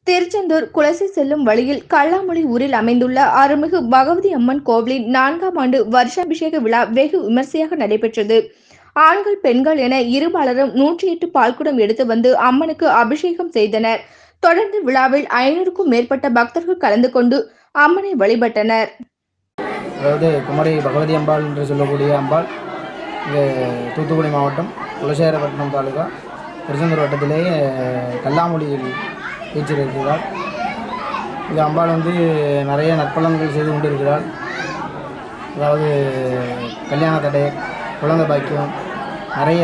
திருச்செந்தூர் குலசை செல்லும் வழியில் கள்ளாமொழி ஊரில் அமைந்துள்ள அருள்மிகு பகவதி அம்மன் கோவிலின் நான்காம் ஆண்டு வருஷாபிஷேக விழா வெகு விமர்சையாக நடைபெற்றது ஆண்கள் பெண்கள் என இருபாலரும் நூற்றி எட்டு பால்குடம் எடுத்து வந்து அம்மனுக்கு அபிஷேகம் செய்தனர் தொடர்ந்து விழாவில் ஐநூறுக்கும் மேற்பட்ட பக்தர்கள் கலந்து கொண்டு அம்மனை வழிபட்டனர் அதாவது குமரி பகவதி அம்பாள் என்று சொல்லக்கூடிய அம்பாள் இங்கே தூத்துக்குடி மாவட்டம் குலசேகரப்பட்டினம் தாலுகா திருச்செந்தூர் வட்டத்திலேயே கல்லாமொழியில் வீச்சிருக்கிறார் இந்த அம்பாள் வந்து நிறைய நற்பலன்கள் செய்து கொண்டிருக்கிறாள் அதாவது கல்யாண தடை குழந்தை பாக்கியம் நிறைய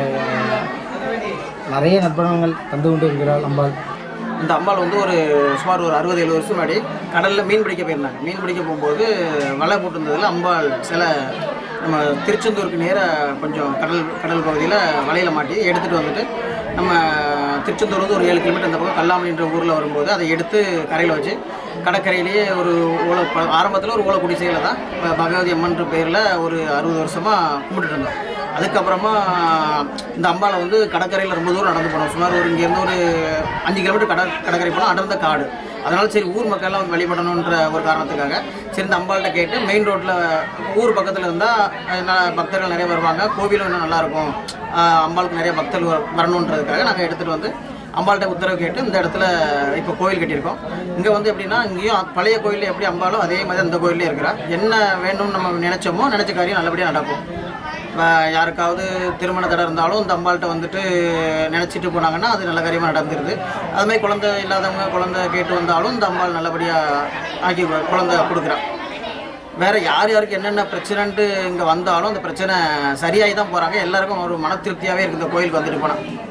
நிறைய நற்பலன்கள் தந்து கொண்டு இருக்கிறாள் அம்பாள் இந்த அம்பாள் வந்து ஒரு சுமார் ஒரு அறுபது எழுபது வருஷம் முன்னாடி கடலில் மீன் பிடிக்க போயிருந்தாங்க மீன் பிடிக்க போகும்போது வலை போட்டிருந்ததில் அம்பாள் சில நம்ம திருச்செந்தூருக்கு நேராக கொஞ்சம் கடல் கடல் பகுதியில் வலையில் மாட்டி எடுத்துகிட்டு வந்துட்டு நம்ம திருச்செந்தூர் வந்து ஒரு ஏழு கிலோமீட்டர் அந்த பக்கம் கல்லாமணின்ற ஊரில் வரும்போது அதை எடுத்து கரையில் வச்சு கடற்கரையிலேயே ஒரு ஓலை ஆரம்பத்தில் ஒரு ஓலை குடிசையில் தான் ப- பகவதி அம்மன்ற பேரில் ஒரு அறுபது வருஷமாக கும்பிட்டுட்டு இருந்தோம் அதுக்கப்புறமா இந்த அம்பாவை வந்து கடற்கரையில் ரொம்ப தூரம் நடந்து போனோம் சுமார் ஒரு இங்கேருந்து ஒரு அஞ்சு கிலோமீட்டர் கட கடற்கரை போனால் அடர்ந்த காடு அதனால சரி ஊர் மக்கள்லாம் வந்து வழிபடணுன்ற ஒரு காரணத்துக்காக சரி இந்த அம்பாள்கிட்ட கேட்டு மெயின் ரோட்டில் ஊர் பக்கத்தில் இருந்தால் பக்தர்கள் நிறைய வருவாங்க கோவிலும் இன்னும் நல்லாயிருக்கும் அம்பாளுக்கு நிறைய பக்தர்கள் வர- வரணுன்றதுக்காக நாங்கள் எடுத்துகிட்டு வந்து அம்பாள்கிட்ட உத்தரவு கேட்டு இந்த இடத்துல இப்போ கோயில் கட்டியிருக்கோம் இங்கே வந்து எப்படின்னா இங்கேயும் பழைய கோயிலில் எப்படி அம்பாலும் அதே மாதிரி அந்த கோயிலே இருக்கிறா என்ன வேணும்னு நம்ம நினைச்சோமோ நினச்ச காரியம் நல்லபடியாக நடக்கும் இப்போ யாருக்காவது திருமண தடை இருந்தாலும் இந்த அம்பாள்கிட்ட வந்துட்டு நினச்சிட்டு போனாங்கன்னா அது நல்ல காரியமாக நடந்துருது அது மாதிரி குழந்தை இல்லாதவங்க குழந்தை கேட்டு வந்தாலும் இந்த அம்பாள் நல்லபடியாக ஆக்கி வ- குழந்தை கொடுக்குறா வேற யார் யாருக்கு என்னென்ன பிரச்சனைன்ட்டு இங்கே வந்தாலும் அந்த பிரச்சனை சரியாகி தான் போகிறாங்க எல்லாருக்கும் ஒரு மன திருப்தியாகவே இருக்குது இந்த கோயிலுக்கு வந்துட்டு போனால்